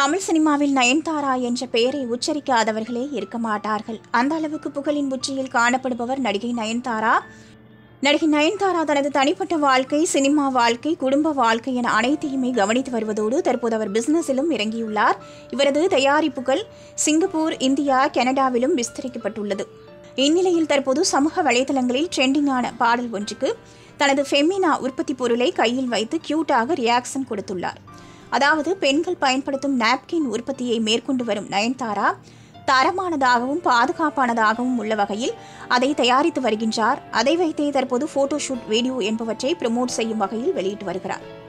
தமிழ் சினிமாவில் நயன்தாரா என்ற பெயரை உச்சரிக்காதவர்களே இருக்க மாட்டார்கள் அந்த அளவுக்கு புகழின் உச்சியில் காணப்படுபவர் நடிகை நயன்தாரா நடிகை நயன்தாரா தனது தனிப்பட்ட வாழ்க்கை சினிமா வாழ்க்கை குடும்ப வாழ்க்கை என அனைத்தையுமே கவனித்து வருவதோடு தற்போது அவர் பிசினஸிலும் இறங்கியுள்ளார் இவரது தயாரிப்புகள் சிங்கப்பூர் இந்தியா கனடாவிலும் விஸ்தரிக்கப்பட்டுள்ளது இந்நிலையில் தற்போது சமூக வலைதளங்களில் ட்ரெண்டிங்கான பாடல் ஒன்றுக்கு தனது ஃபெமினா உற்பத்தி பொருளை கையில் வைத்து கியூட்டாக ரியாக்ஷன் கொடுத்துள்ளார் அதாவது பெண்கள் பயன்படுத்தும் நாப்கின் உற்பத்தியை மேற்கொண்டு வரும் நயன்தாரா தரமானதாகவும் பாதுகாப்பானதாகவும் உள்ள வகையில் அதை தயாரித்து வருகின்றார் அதை வைத்தே தற்போது போட்டோஷூட் வீடியோ என்பவற்றை ப்ரமோட் செய்யும் வகையில் வெளியிட்டு வருகிறார்